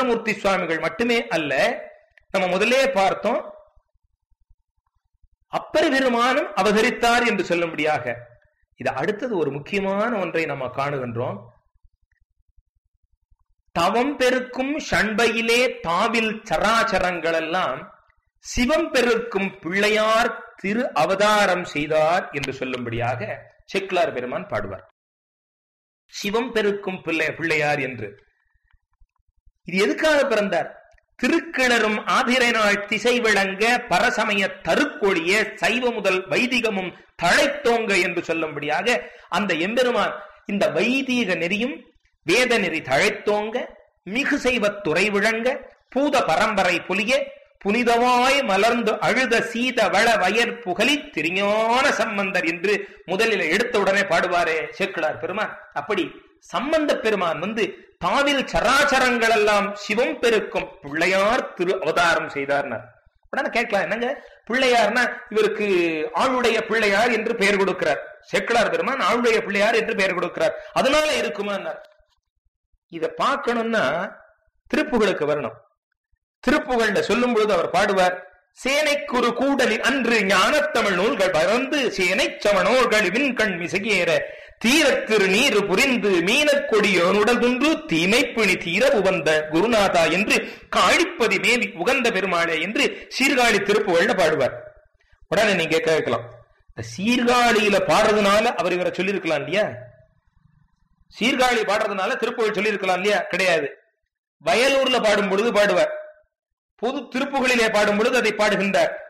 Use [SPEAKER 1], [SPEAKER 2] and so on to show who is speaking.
[SPEAKER 1] சுந்தரமூர்த்தி சுவாமிகள் மட்டுமே அல்ல நம்ம முதலே பார்த்தோம் அப்பர் பெருமானும் அவதரித்தார் என்று சொல்லும்படியாக இது அடுத்தது ஒரு முக்கியமான ஒன்றை நம்ம காணுகின்றோம் தவம் பெருக்கும் ஷண்பையிலே தாவில் சராச்சரங்கள் எல்லாம் சிவம் பெருக்கும் பிள்ளையார் திரு அவதாரம் செய்தார் என்று சொல்லும்படியாக செக்லார் பெருமான் பாடுவார் சிவம் பெருக்கும் பிள்ளை பிள்ளையார் என்று இது எதுக்காக பிறந்தார் திருக்கிணறும் ஆதிரை நாள் திசை விளங்க பரசமய தருக்கொழிய சைவ முதல் வைதிகமும் தழைத்தோங்க என்று சொல்லும்படியாக அந்த எம்பெருமான் இந்த வைதீக நெறியும் வேத நெறி தழைத்தோங்க மிகு செய்வத் துறை விளங்க பூத பரம்பரை புலிய புனிதமாய் மலர்ந்து அழுத சீத வள வயற் புகழி திருஞான சம்பந்தர் என்று முதலில் எடுத்த உடனே பாடுவாரே சேக்கிழார் பெருமான் அப்படி சம்பந்த பெருமான் வந்து தாவில் சராச்சரங்கள் எல்லாம் சிவம் பெருக்கும் பிள்ளையார் திரு அவதாரம் செய்தார்னார் உடனே கேட்கலாம் என்னங்க பிள்ளையார்னா இவருக்கு ஆளுடைய பிள்ளையார் என்று பெயர் கொடுக்கிறார் சேக்கிழார் பெருமான் ஆளுடைய பிள்ளையார் என்று பெயர் கொடுக்கிறார் அதனால இருக்குமா இத பார்க்கணும்னா திருப்புகளுக்கு வரணும் திருப்புகள்ல சொல்லும் பொழுது அவர் பாடுவார் சேனைக்குரு கூடலில் அன்று ஞானத்தமிழ் நூல்கள் பறந்து சேனை சமணோர்கள் விண்கண் மிசையேற தீரத்திரு நீர் புரிந்து மீனக்கொடியோனுடல் துன்று தீமைப்பிணி தீர உவந்த குருநாதா என்று காழிப்பதி மேவி உகந்த பெருமாளே என்று சீர்காழி திருப்புகள்ல பாடுவார் உடனே நீங்க கேட்க வைக்கலாம் இந்த சீர்காழியில பாடுறதுனால அவர் இவரை சொல்லியிருக்கலாம் இல்லையா சீர்காழி பாடுறதுனால திருப்புகழ் சொல்லியிருக்கலாம் இல்லையா கிடையாது வயலூர்ல பாடும் பொழுது பாடுவார் பொது திருப்புகளிலே பாடும் பொழுது அதை பாடுகின்றார்